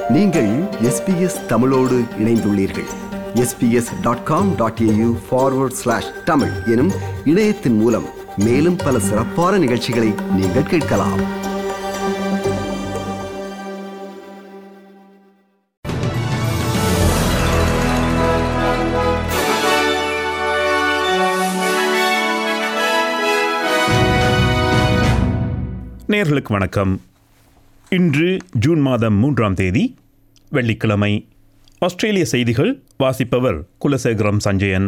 நீங்கள் எஸ்பிஎஸ் தமிழோடு இணைந்துள்ளீர்கள் SBS dot com dot AU forward slash Tamil எனும் இணையத்தின் மூலம் மேலும் பல சிறப்பான நிகழ்ச்சிகளை நீங்கள் கேட்கலாம் நேர்களுக்கு வணக்கம் இன்று ஜூன் மாதம் மூன்றாம் தேதி வெள்ளிக்கிழமை ஆஸ்திரேலிய செய்திகள் வாசிப்பவர் குலசேகரம் சஞ்சயன்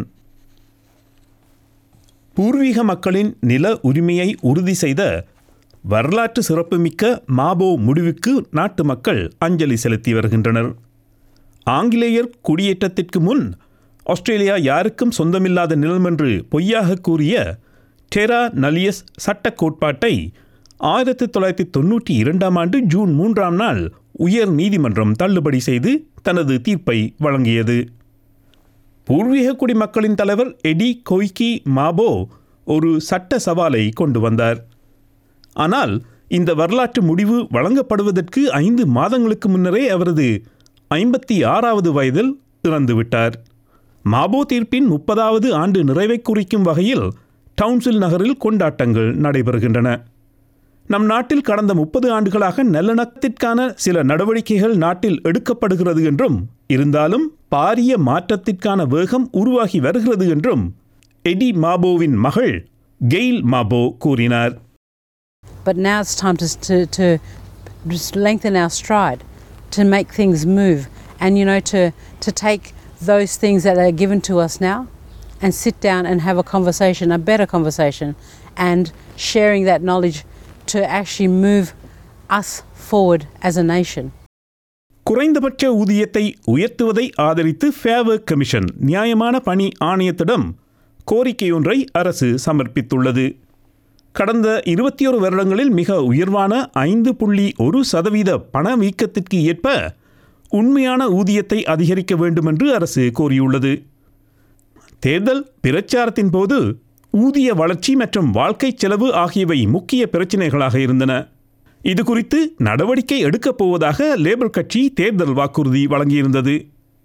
பூர்வீக மக்களின் நில உரிமையை உறுதி செய்த வரலாற்று சிறப்புமிக்க மாபோ முடிவுக்கு நாட்டு மக்கள் அஞ்சலி செலுத்தி வருகின்றனர் ஆங்கிலேயர் குடியேற்றத்திற்கு முன் ஆஸ்திரேலியா யாருக்கும் சொந்தமில்லாத நிலம் என்று பொய்யாக கூறிய டெரா நலியஸ் சட்டக் கோட்பாட்டை ஆயிரத்தி தொள்ளாயிரத்தி தொண்ணூற்றி இரண்டாம் ஆண்டு ஜூன் மூன்றாம் நாள் உயர் நீதிமன்றம் தள்ளுபடி செய்து தனது தீர்ப்பை வழங்கியது பூர்வீக குடிமக்களின் தலைவர் எடி கொய்கி மாபோ ஒரு சட்ட சவாலை கொண்டு வந்தார் ஆனால் இந்த வரலாற்று முடிவு வழங்கப்படுவதற்கு ஐந்து மாதங்களுக்கு முன்னரே அவரது ஐம்பத்தி ஆறாவது வயதில் இறந்துவிட்டார் மாபோ தீர்ப்பின் முப்பதாவது ஆண்டு நிறைவை குறிக்கும் வகையில் டவுன்சில் நகரில் கொண்டாட்டங்கள் நடைபெறுகின்றன நம் நாட்டில் கடந்த முப்பது ஆண்டுகளாக நல்லிணக்கத்திற்கான சில நடவடிக்கைகள் நாட்டில் எடுக்கப்படுகிறது என்றும் இருந்தாலும் பாரிய மாற்றத்திற்கான வேகம் உருவாகி வருகிறது என்றும் எடி மாபோவின் மகள் கெயில் மாபோ கூறினார் But now it's time to, to, to just lengthen our stride, to make things move, and you know, to, to take those things that are given to us now and sit down and have a conversation, a better conversation, and sharing that knowledge to actually move us forward as a nation. குறைந்தபட்ச ஊதியத்தை உயர்த்துவதை ஆதரித்து favour commission நியாயமான பணி ஆணையத்திடம் கோரிக்கையொன்றை அரசு சமர்ப்பித்துள்ளது கடந்த இருபத்தி ஒரு வருடங்களில் மிக உயர்வான ஐந்து புள்ளி ஒரு சதவீத பணவீக்கத்திற்கு ஏற்ப உண்மையான ஊதியத்தை அதிகரிக்க வேண்டும் என்று அரசு கோரியுள்ளது தேர்தல் பிரச்சாரத்தின் போது ஊதிய வளர்ச்சி மற்றும் வாழ்க்கை செலவு ஆகியவை முக்கிய பிரச்சினைகளாக இருந்தன இது குறித்து நடவடிக்கை எடுக்கப் போவதாக லேபர் கட்சி தேர்தல் வாக்குறுதி வழங்கியிருந்தது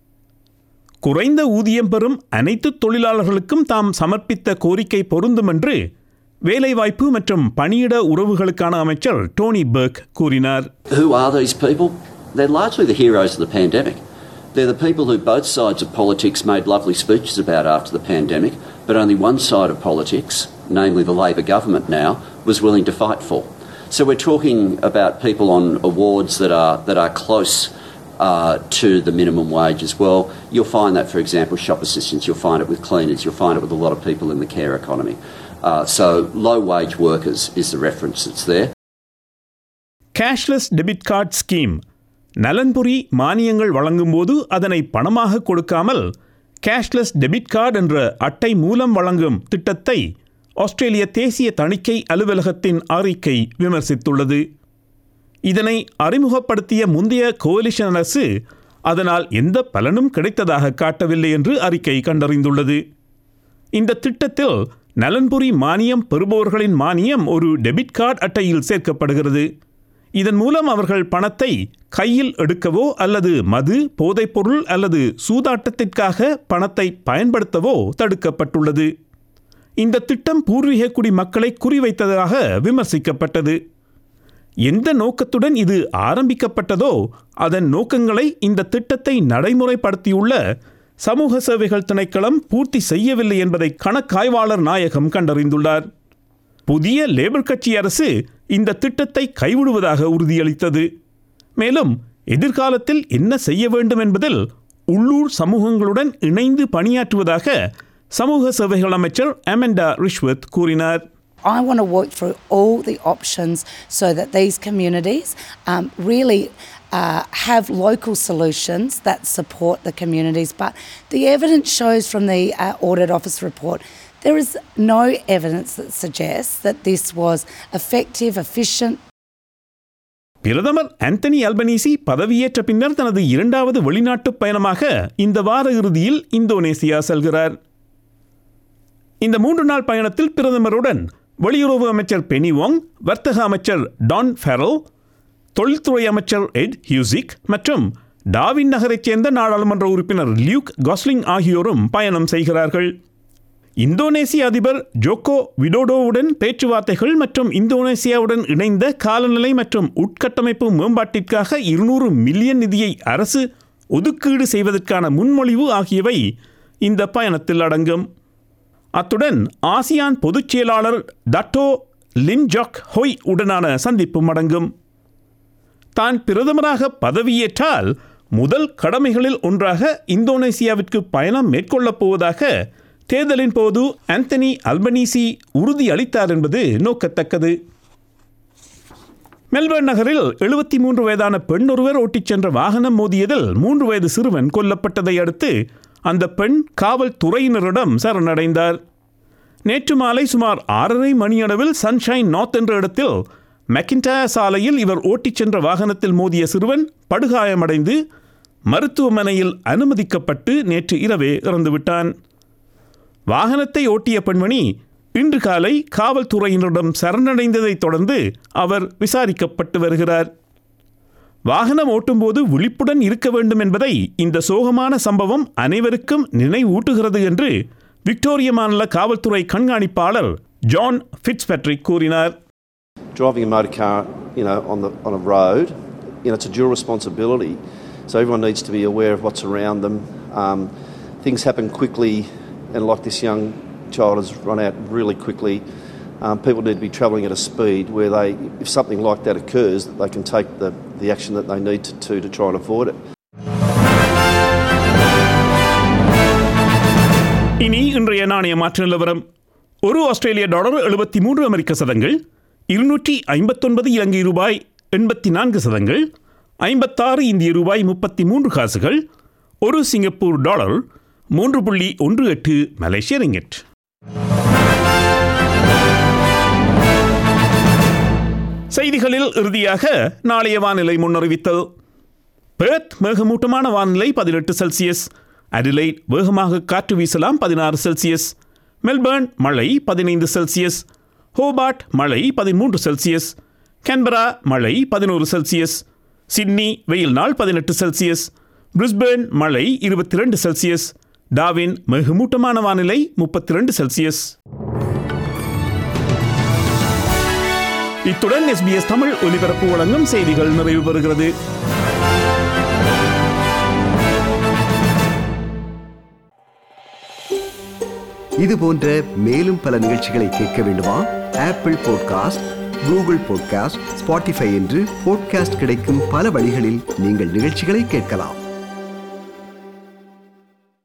குறைந்த ஊதியம் பெறும் அனைத்து தொழிலாளர்களுக்கும் தாம் சமர்ப்பித்த கோரிக்கை பொருந்தும் என்று வேலைவாய்ப்பு மற்றும் பணியிட உறவுகளுக்கான அமைச்சர் டோனி பர்க் கூறினார் Who are these people? They're largely the heroes of the pandemic. They're the people who both sides of politics made lovely speeches about after the pandemic, but only one side of politics, namely the Labor government now, was willing to fight for. So we're talking about people on awards that are that are close uh, to the minimum wage as well. You'll find that, for example, shop assistants. You'll find it with cleaners. You'll find it with a lot of people in the care economy. Uh, so low wage workers is the reference that's there. Cashless debit card scheme நலன்புரி மானியங்கள் வழங்கும்போது அதனை பணமாக கொடுக்காமல் cashless debit card என்ற அட்டை மூலம் வழங்கும் திட்டத்தை ஆஸ்திரேலிய தேசிய தணிக்கை அலுவலகத்தின் அறிக்கை விமர்சித்துள்ளது இதனை அறிமுகப்படுத்திய முந்தைய கோலிஷன் அரசு அதனால் எந்த பலனும் கிடைத்ததாக காட்டவில்லை என்று அறிக்கை கண்டறிந்துள்ளது இந்த திட்டத்தில் நலன்புரி மானியம் பெறுபவர்களின் மானியம் ஒரு டெபிட் கார்டு அட்டையில் சேர்க்கப்படுகிறது இதன் மூலம் அவர்கள் பணத்தை கையில் எடுக்கவோ அல்லது மது போதைப்பொருள் அல்லது சூதாட்டத்திற்காக பணத்தை பயன்படுத்தவோ தடுக்கப்பட்டுள்ளது இந்த திட்டம் பூர்வீக குடி மக்களை குறிவைத்ததாக விமர்சிக்கப்பட்டது எந்த நோக்கத்துடன் இது ஆரம்பிக்கப்பட்டதோ அதன் நோக்கங்களை இந்த திட்டத்தை நடைமுறைப்படுத்தியுள்ள சமூக சேவைகள் திணைக்களம் பூர்த்தி செய்யவில்லை என்பதை கணக்காய்வாளர் நாயகம் கண்டறிந்துள்ளார் புதிய லேபர் கட்சி அரசு இந்த திட்டத்தை கைவிடுவதாக உறுதியளித்தது மேலும் எதிர்காலத்தில் என்ன செய்ய வேண்டும் என்பதில் உள்ளூர் சமூகங்களுடன் இணைந்து பணியாற்றுவதாக சமூக சேவைகள் அமைச்சர் அமெண்டா ரிஷ்வத் கூறினார் I want to work through all the options so that these communities um, really uh, have local solutions that support the communities. But the evidence shows from the uh, Audit Office report there is no evidence that suggests that this was effective, efficient, பிரதமர் Anthony Albanese பதவியேற்ற பின்னர் தனது இரண்டாவது வெளிநாட்டு பயணமாக இந்த வார இறுதியில் இந்தோனேசியா செல்கிறார் இந்த மூன்று நாள் பயணத்தில் பிரதமருடன் வெளியுறவு அமைச்சர் பெனி வாங் வர்த்தக அமைச்சர் டான் ஃபெரல் தொழில்துறை அமைச்சர் எட் ஹியூசிக் மற்றும் டாவின் நகரைச் சேர்ந்த நாடாளுமன்ற உறுப்பினர் லியூக் காஸ்லிங் ஆகியோரும் பயணம் செய்கிறார்கள் இந்தோனேசிய அதிபர் ஜோக்கோ விடோடோவுடன் பேச்சுவார்த்தைகள் மற்றும் இந்தோனேசியாவுடன் இணைந்த காலநிலை மற்றும் உட்கட்டமைப்பு மேம்பாட்டிற்காக இருநூறு மில்லியன் நிதியை அரசு ஒதுக்கீடு செய்வதற்கான முன்மொழிவு ஆகியவை இந்த பயணத்தில் அடங்கும் அத்துடன் ஆசியான் பொதுச் செயலாளர் டட்டோ லிம் ஜாக் ஹொய் உடனான சந்திப்பும் அடங்கும் தான் பிரதமராக பதவியேற்றால் முதல் கடமைகளில் ஒன்றாக இந்தோனேசியாவிற்கு பயணம் மேற்கொள்ளப் போவதாக தேர்தலின் போது ஆந்தனி அல்பனீசி உறுதி அளித்தார் என்பது நோக்கத்தக்கது மெல்பர்ன் நகரில் எழுபத்தி மூன்று வயதான பெண் ஒருவர் ஓட்டிச் சென்ற வாகனம் மோதியதில் மூன்று வயது சிறுவன் கொல்லப்பட்டதை அடுத்து அந்த பெண் காவல்துறையினரிடம் சரணடைந்தார் நேற்று மாலை சுமார் ஆறரை மணியளவில் சன்ஷைன் நார்த் என்ற இடத்தில் மெக்கின்டயர் சாலையில் இவர் ஓட்டிச் சென்ற வாகனத்தில் மோதிய சிறுவன் படுகாயமடைந்து மருத்துவமனையில் அனுமதிக்கப்பட்டு நேற்று இரவே இறந்துவிட்டான் வாகனத்தை ஓட்டிய பெண்மணி இன்று காலை காவல்துறையினரிடம் சரணடைந்ததைத் தொடர்ந்து அவர் விசாரிக்கப்பட்டு வருகிறார் வாகனம் ஓட்டும்போது விழிப்புடன் இருக்க வேண்டும் என்பதை இந்த சோகமான சம்பவம் அனைவருக்கும் நினைவூட்டுகிறது என்று விக்டோரிய மாநில காவல்துறை கண்காணிப்பாளர் ஜான் ஃபிட்ஸ்பெட்ரிக் கூறினார் driving a motor car, you know, on the on a road, you know, it's a dual responsibility. So everyone needs to be aware of what's around them. Um, things happen quickly, and like this young child has run out really quickly. Um, people need to be travelling at a speed where they, if something like that occurs, that they can take the, the action that they need to, to to try and avoid it. இனி இன்றைய நாணய மாற்று நிலவரம் ஒரு ஆஸ்திரேலிய dollar எழுபத்தி மூன்று அமெரிக்க சதங்கள் இருநூற்றி ஐம்பத்தொன்பது இலங்கை ரூபாய் எண்பத்தி நான்கு சதங்கள் ஐம்பத்தாறு இந்திய ரூபாய் முப்பத்தி மூன்று காசுகள் ஒரு சிங்கப்பூர் டாலர் மூன்று புள்ளி ஒன்று எட்டு மலேசிய ரிங்கெட் செய்திகளில் இறுதியாக நாளைய வானிலை முன்னறிவித்தல் பெர்த் மேகமூட்டமான வானிலை பதினெட்டு செல்சியஸ் அடிலைட் வேகமாக காற்று வீசலாம் பதினாறு செல்சியஸ் மெல்பர்ன் மழை பதினைந்து செல்சியஸ் ஹோபார்ட் மழை பதிமூன்று செல்சியஸ் கேன்பரா மழை பதினோரு செல்சியஸ் சிட்னி வெயில் நாள் பதினெட்டு செல்சியஸ் பிரிஸ்பேர்ன் மழை இருபத்தி ரெண்டு செல்சியஸ் டாவின் மிகமூட்டமான வானிலை முப்பத்தி ரெண்டு செல்சியஸ் இத்துடன் எஸ்பிஎஸ் தமிழ் ஒலிபரப்பு வழங்கும் செய்திகள் நிறைவு பெறுகிறது இது போன்ற மேலும் பல நிகழ்ச்சிகளை கேட்க வேண்டுமா Apple podcast Google podcast Spotify என்று பாட்காஸ்ட் கிடைக்கும் பல வழிகளில் நீங்கள் நிகழ்ச்சிகளை கேட்கலாம்